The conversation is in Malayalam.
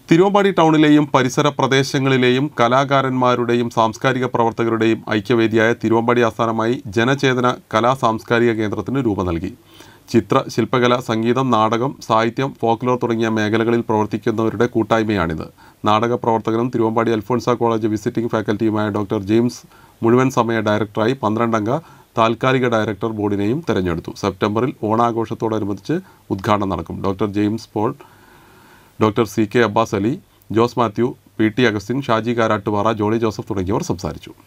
തിരുവമ്പാടി ടൗണിലെയും പരിസര പ്രദേശങ്ങളിലെയും കലാകാരന്മാരുടെയും സാംസ്കാരിക പ്രവർത്തകരുടെയും ഐക്യവേദിയായ തിരുവമ്പാടി ആസ്ഥാനമായി ജനചേതന കലാ സാംസ്കാരിക കേന്ദ്രത്തിന് രൂപം നൽകി ചിത്ര ശില്പകല സംഗീതം നാടകം സാഹിത്യം ഫോക്ലോർ തുടങ്ങിയ മേഖലകളിൽ പ്രവർത്തിക്കുന്നവരുടെ കൂട്ടായ്മയാണിത് നാടക പ്രവർത്തകനും തിരുവമ്പാടി അൽഫോൺസ കോളേജ് വിസിറ്റിംഗ് ഫാക്കൽറ്റിയുമായ ഡോക്ടർ ജെയിംസ് മുഴുവൻ സമയ ഡയറക്ടറായി പന്ത്രണ്ടംഗ താൽക്കാലിക ഡയറക്ടർ ബോർഡിനെയും തെരഞ്ഞെടുത്തു സെപ്റ്റംബറിൽ ഓണാഘോഷത്തോടനുബന്ധിച്ച് ഉദ്ഘാടനം നടക്കും doctor James Paul doctor C K Abbas Ali Jose Mathew P T Augustine Shaji Karattupara Jolly Joseph തുടങ്ങിയവർ സംസാരിച്ചു